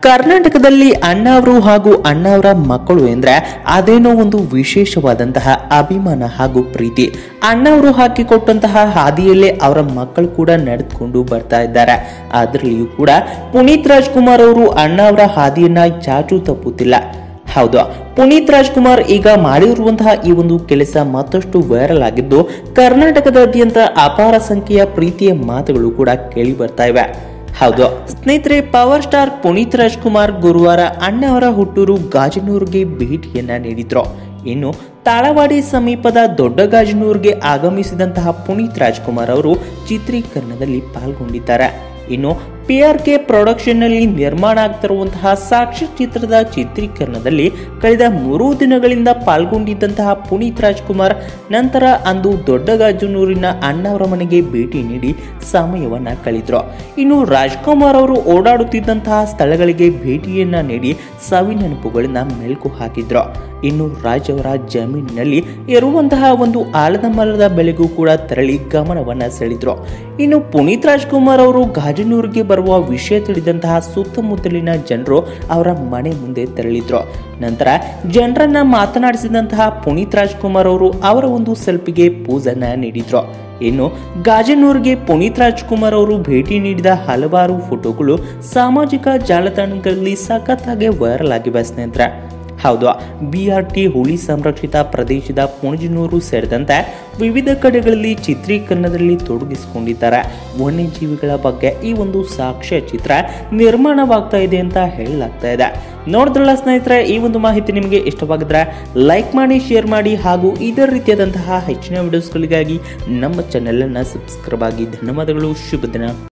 ಕರ್ನಾಟಕದಲ್ಲಿ ಅಣ್ಣಾವರು ಹಾಗೂ ಅಣ್ಣಾವರ ಮಕ್ಕಳು ಎಂದ್ರೆ ಅದೇನೋ ಒಂದು ವಿಶೇಷವಾದಂತಹ ಅಭಿಮಾನ ಹಾಗೂ ಪ್ರೀತಿ ಅಣ್ಣವರು ಹಾಕಿಕೊಟ್ಟಂತಹ ಹಾದಿಯಲ್ಲೇ ಅವರ ಮಕ್ಕಳು ಕೂಡ ನಡೆದುಕೊಂಡು ಬರ್ತಾ ಇದ್ದಾರೆ ಅದರಲ್ಲಿಯೂ ಕೂಡ ಪುನೀತ್ ರಾಜ್ಕುಮಾರ್ ಅವರು ಅಣ್ಣಾವರ ಹಾದಿಯನ್ನ ಚಾಚು ತಪ್ಪುತ್ತಿಲ್ಲ ಹೌದು ಪುನೀತ್ ರಾಜ್ಕುಮಾರ್ ಈಗ ಮಾಡಿರುವಂತಹ ಈ ಒಂದು ಕೆಲಸ ಮತ್ತಷ್ಟು ವೈರಲ್ ಆಗಿದ್ದು ಕರ್ನಾಟಕದಾದ್ಯಂತ ಅಪಾರ ಸಂಖ್ಯೆಯ ಪ್ರೀತಿಯ ಮಾತುಗಳು ಕೂಡ ಕೇಳಿ ಬರ್ತಾ ಇವೆ ಹೌದು ಸ್ನೇಹಿತರೆ ಪವರ್ ಸ್ಟಾರ್ ಪುನೀತ್ ರಾಜ್ಕುಮಾರ್ ಗುರುವಾರ ಅಣ್ಣವರ ಹುಟ್ಟೂರು ಗಾಜನೂರಿಗೆ ಭೇಟಿಯನ್ನ ನೀಡಿದ್ರು ಇನ್ನು ತಾಳವಾಡಿ ಸಮೀಪದ ದೊಡ್ಡ ಗಾಜನೂರಿಗೆ ಆಗಮಿಸಿದಂತಹ ಪುನೀತ್ ರಾಜ್ಕುಮಾರ್ ಅವರು ಚಿತ್ರೀಕರಣದಲ್ಲಿ ಪಾಲ್ಗೊಂಡಿದ್ದಾರೆ ಇನ್ನು ಪಿ ಆರ್ ಕೆ ಪ್ರೊಡಕ್ಷನ್ನಲ್ಲಿ ನಿರ್ಮಾಣ ಆಗ್ತಿರುವಂತಹ ಸಾಕ್ಷಿ ಚಿತ್ರದ ಚಿತ್ರೀಕರಣದಲ್ಲಿ ಕಳೆದ ಮೂರು ದಿನಗಳಿಂದ ಪಾಲ್ಗೊಂಡಿದ್ದಂತಹ ಪುನೀತ್ ರಾಜ್ಕುಮಾರ್ ನಂತರ ಅಂದು ದೊಡ್ಡಗಾಜನೂರಿನ ಅಣ್ಣವರ ಮನೆಗೆ ಭೇಟಿ ನೀಡಿ ಸಮಯವನ್ನ ಕಳೆದ್ರು ಇನ್ನು ರಾಜ್ಕುಮಾರ್ ಅವರು ಓಡಾಡುತ್ತಿದ್ದಂತಹ ಸ್ಥಳಗಳಿಗೆ ಭೇಟಿಯನ್ನ ನೀಡಿ ಸವಿನೆನಪುಗಳನ್ನ ಮೆಲುಕು ಹಾಕಿದ್ರು ಇನ್ನು ರಾಜ್ ಅವರ ಜಮೀನಿನಲ್ಲಿ ಇರುವಂತಹ ಒಂದು ಆಲದ ಮರದ ಬೆಳೆಗೂ ಕೂಡ ತೆರಳಿ ಗಮನವನ್ನ ಸೆಳೆದ್ರು ಇನ್ನು ಪುನೀತ್ ರಾಜ್ಕುಮಾರ್ ಅವರು ಗಾಜನೂರಿಗೆ ಬರುವ ವಿಷಯ ತಿಳಿದಂತಹ ಸುತ್ತಮುತ್ತಲಿನ ಜನರು ಅವರ ಮನೆ ಮುಂದೆ ತೆರಳಿದ್ರು ನಂತರ ಜನರನ್ನ ಮಾತನಾಡಿಸಿದಂತಹ ಪುನೀತ್ ರಾಜ್ಕುಮಾರ್ ಅವರು ಅವರ ಒಂದು ಸೆಲ್ಫಿಗೆ ಪೂಜನ್ನ ನೀಡಿದ್ರು ಇನ್ನು ಗಾಜನೂರಿಗೆ ಪುನೀತ್ ರಾಜ್ಕುಮಾರ್ ಅವರು ಭೇಟಿ ನೀಡಿದ ಹಲವಾರು ಫೋಟೋಗಳು ಸಾಮಾಜಿಕ ಜಾಲತಾಣಗಳಲ್ಲಿ ಸಖತ್ತಾಗಿ ವೈರಲ್ ಆಗಿವೆ ಸ್ನೇಹಿತರೆ ಹೌದು ಬಿ ಆರ್ ಟಿ ಹುಲಿ ಸಂರಕ್ಷಿತ ಪ್ರದೇಶದ ಪುಣಜನೂರು ಸೇರಿದಂತೆ ವಿವಿಧ ಕಡೆಗಳಲ್ಲಿ ಚಿತ್ರೀಕರಣದಲ್ಲಿ ತೊಡಗಿಸಿಕೊಂಡಿದ್ದಾರೆ ವನ್ಯಜೀವಿಗಳ ಬಗ್ಗೆ ಈ ಒಂದು ಸಾಕ್ಷ್ಯ ಚಿತ್ರ ನಿರ್ಮಾಣವಾಗ್ತಾ ಇದೆ ಅಂತ ಹೇಳಲಾಗ್ತಾ ಇದೆ ನೋಡಿದ್ರಲ್ಲ ಸ್ನೇಹಿತರೆ ಈ ಒಂದು ಮಾಹಿತಿ ನಿಮಗೆ ಇಷ್ಟವಾಗಿದ್ರೆ ಲೈಕ್ ಮಾಡಿ ಶೇರ್ ಮಾಡಿ ಹಾಗೂ ಇದೇ ರೀತಿಯಾದಂತಹ ಹೆಚ್ಚಿನ ವಿಡಿಯೋಸ್ಗಳಿಗಾಗಿ ನಮ್ಮ ಚಾನೆಲನ್ನು ಸಬ್ಸ್ಕ್ರೈಬ್ ಆಗಿ ಧನ್ಯವಾದಗಳು ಶುಭ ದಿನ